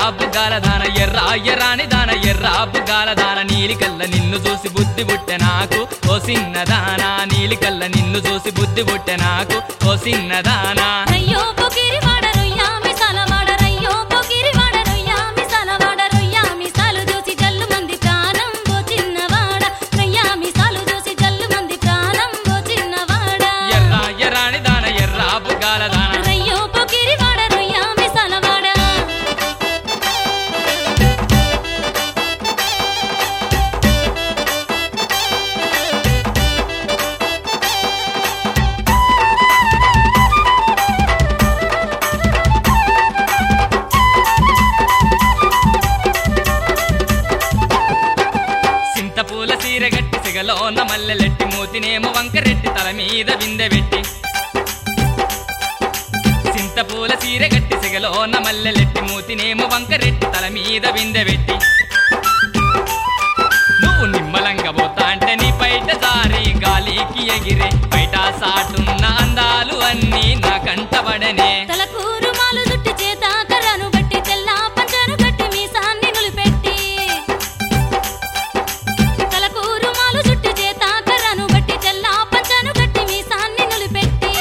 బుగ్గాల దాన ఎర్ర ఎర్రాని దాన ఎర్ర బుగ్గాల దాన నీలికల్ల నిన్ను చూసి బుద్ధి పుట్టె నాకు ఓ సిన్నదానా నీలికల్ల నిన్ను చూసి బుద్ధి పుట్టె నాకు ఓ సిన్నదానా రయ్యో పొకిరి వాడ రొయ్యా మిసాల వాడ రయ్యో పొకిరి వాడ రొయ్యా మిసాల వాడ రొయ్యా మిసాలు చూసి జల్లు మంది ప్రాణం ఓ చిన్నవాడ రొయ్యా మిసాలు చూసి జల్లు మంది ప్రాణం ఓ చిన్నవాడ ఎర్ర ఎర్రాని దాన ఎర్ర బుగ్గాల దాన రయ్యో పొకిరి వాడ రొయ్యా మిసాల వాడ సింతపూల సీరగట్టి సిగలోన మల్లెలెట్టి మూతినేమో వంకరెట్టి తల మీద విందె పెట్టి సింతపూల సీరగట్టి సిగలోన మల్లెలెట్టి మూతినేమో వంకరెట్టి తల మీద విందె పెట్టి నువ్వు నిమ్మలంగా పోతా అంటే నీ బయట జారి గాలికి ఎగిరే బయట సాటున్న అందాలు అన్నీ నా కంటబడనే తలకు రుమాలు జుట్టు చేత కర్రను బట్టి తెల్ల పంచను గట్టి మీసాన్ని నులిపెట్టి తలకు రుమాలు జుట్టు చేత కర్రను బట్టి తెల్ల పంచను గట్టి మీసాన్ని నులిపెట్టి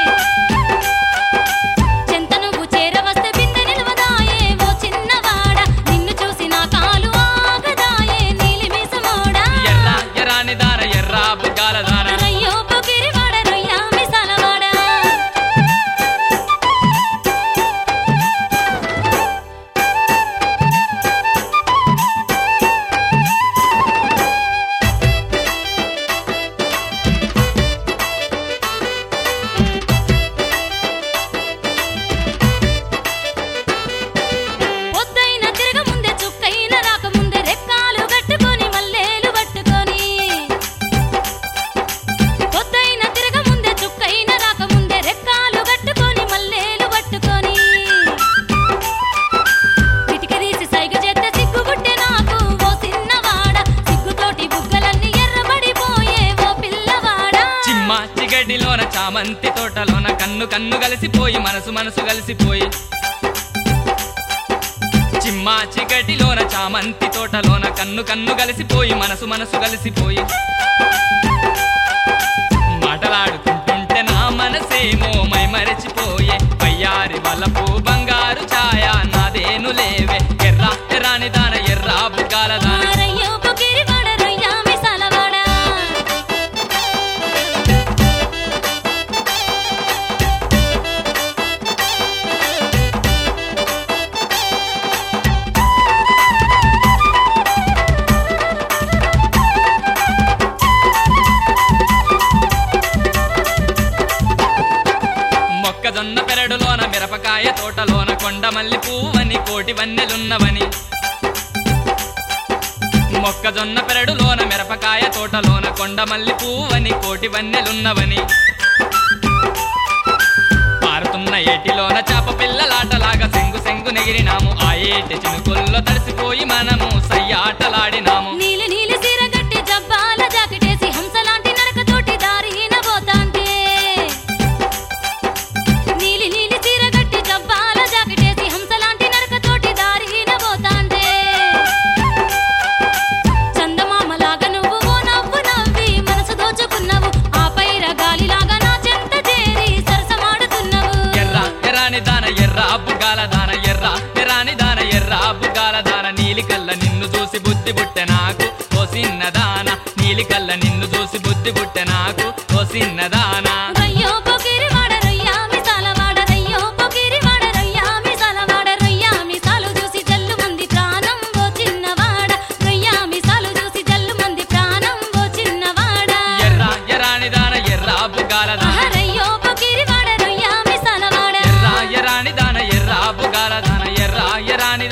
చెంత నువ్వు చేరవస్తే బిందె నిలవదాయే ఓ చిన్నవాడ నిన్ను చూసి నా కాలు ఆగదాయే నీలి మీసమోడా ఎర్ర ఎర్రాని దాన ఎర్ర బుగ్గాల దాన రయ్యో పొకిరి వాడ రొయ్యా మిసాల వాడ పొద్దైన తిరగ ముందే చుక్కైన రాకముందే రెక్కాలు కట్టుకొని మల్లేలు పట్టుకొని పొద్దైన తిరగ ముందే చుక్కైన రాకముందే రెక్కాలు కట్టుకొని మల్లేలు పట్టుకొని కిటికీ తీసి సైగ చేస్తే సిగ్గుగుట్టే నాకు ఓ చిన్నవాడ సిగ్గుతోటి బుగ్గలన్నీ ఎర్రబడిపోయే ఓ పిల్లవాడా చిమ్మ చిగడిలోన చామంతి తోటలోన కన్ను కన్ను కలిసిపోయి మనసు మనసు కలిసిపోయి చిమ్మ చిగడిలోన చామంతి తోటలోన కన్ను కన్ను కలిసిపోయి మనసు మనసు కలిసిపోయి మాటలాడుకుంటుంటే నా మనసేమో మై మరచిపోయే పయ్యారి వలపు బంగారు ఛాయ నాదేను లేవే ఎర్ర ఎర్రాని దాన ఎర్ర బుగ్గాల దాన రయ్యో పొకిరి వాడ రొయ్యా మిసాల వాడ మొక్కజొన్న పెరడులోన మిరపకాయ తోటలోన కొండమల్లి పువ్వని కోటి వన్నెలున్నవని మొక్కజొన్న పెరడులోన మిరపకాయ తోటలోన కొండమల్లి పువ్వని కోటి వన్నెలున్నవని పారుతున్న ఏటిలోన చాప పిల్లలాటలాగా సెంగు సెంగు నెగిరినాము ఆ ఏటి చినుకుల్లో తడిసిపోయి మనము సయ్యాటలాడినాము నీలి నీలి సీర గట్టి జబ్బాల జాకెటేసి హంసలాంటి నడకతోటి దారిన పోతాంటే నీలి నీలి సీర గట్టి జబ్బాల జాకెటేసి హంసలాంటి నడకతోటి దారిన పోతాంటే చందమామలాగా నువ్వు ఓ నవ్వు నవ్వి మనసు దోచుకున్నావు ఆ పైర గాలిలాగా నా చెంత చేరి సరసమాడుతున్నావు ఎర్ర ఎర్రాని దాన ఎర్ర బుగ్గాల దాన ఎర్ర ఎర్రాని దాన ఎర్ర బుగ్గాల దాన నీలికల్ల నిన్ను చూసి బుద్ధి పుట్టె నాకు ఓ సిన్నదాన నీలికల్ల నిన్ను చూసి బుద్ధి పుట్టె నాకు ఓ సిన్నదానా రయ్యో పొకిరి వాడ రొయ్యా మిసాల వాడ రయ్యో పొకిరి వాడ రొయ్యా మిసాల వాడ రొయ్యా మిసాలు చూసి జల్లు మంది ప్రాణం ఓ చిన్నవాడ రొయ్యా మిసాలు చూసి జల్లు మంది ప్రాణం ఓ చిన్నవాడ ఎర్ర ఎర్రాని దాన ఎర్ర బుగ్గాల దాన ఆహా, రయ్యో పొకిరి వాడ రొయ్యా మిసాల వాడ ఎర్ర ఎర్రాని దాన ఎర్ర బుగ్గాల దాన ఎర్ర ఎర్రాని